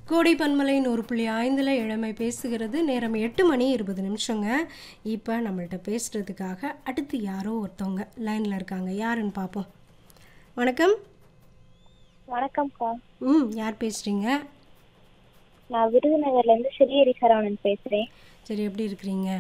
கோடை பன்மலையின் ஒரு புள்ளி ஐந்தில் இளமை பேசுகிறது நேரம் எட்டு மணி இருபது நிமிஷங்க இப்போ நம்மள்ட்ட பேசுகிறதுக்காக அடுத்து யாரோ ஒருத்தவங்க லைனில் இருக்காங்க யாருன்னு பார்ப்போம் வணக்கம் வணக்கம்க்கா ம் யார் பேசுகிறீங்க நான் விருதுநகர்ல இருந்து ஸ்ரீஹரி சரவணன் பேசுறேன் சரி எப்படி இருக்கிறீங்க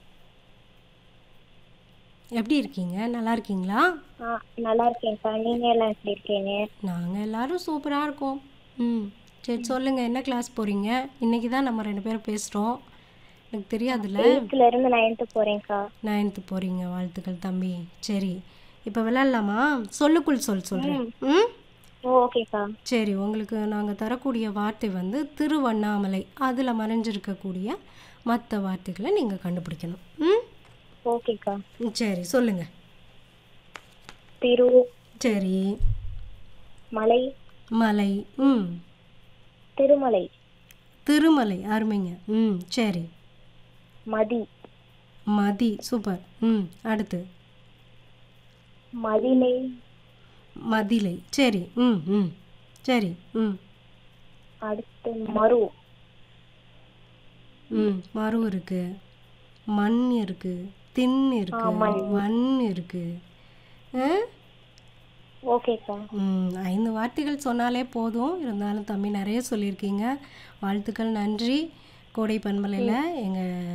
எப்படி இருக்கீங்க நல்லா இருக்கீங்களா ஆ நல்லா இருக்கேன்க்கா நீங்க எல்லாம் எப்படி இருக்கீங்க நாங்கள் எல்லாரும் சூப்பராக இருக்கோம் ம் சரி சொல்லுங்கள் என்ன கிளாஸ் போகிறீங்க இன்றைக்கி தான் நம்ம ரெண்டு பேரும் பேசுகிறோம் எனக்கு தெரியாதுல்ல எயித்துல இருந்து நைன்த்து போறேன்க்கா நைன்த்து போகிறீங்க வாழ்த்துக்கள் தம்பி சரி இப்போ விளையாடலாமா சொல்லுக்குள் சொல் சொல்கிறேன் ம் ஓ ஓகேக்கா சரி உங்களுக்கு நாங்கள் தரக்கூடிய வார்த்தை வந்து திருவண்ணாமலை அதில் மறைஞ்சிருக்கக்கூடிய மற்ற வார்த்தைகளை நீங்கள் கண்டுபிடிக்கணும் ம் ஓகேக்கா ம், சரி சொல்லுங்கள் திரு சரி மலை மலை ம் திருமலை திருமலை அருமைங்க ம் சரி மதி மதி சூப்பர் ம் அடுத்து மதிலை மதிலை சரி ம் ம் சரி ம் அடுத்து மரு ம் மரு இருக்கு மண் இருக்கு திண் இருக்கு மண் இருக்கு ஆ? ஓகேக்கா ம், ஐந்து வார்த்தைகள் சொன்னாலே போதும் இருந்தாலும் தம்பி நிறைய சொல்லியிருக்கீங்க வாழ்த்துக்கள் நன்றி கோடை பண்பலையில் எங்கள்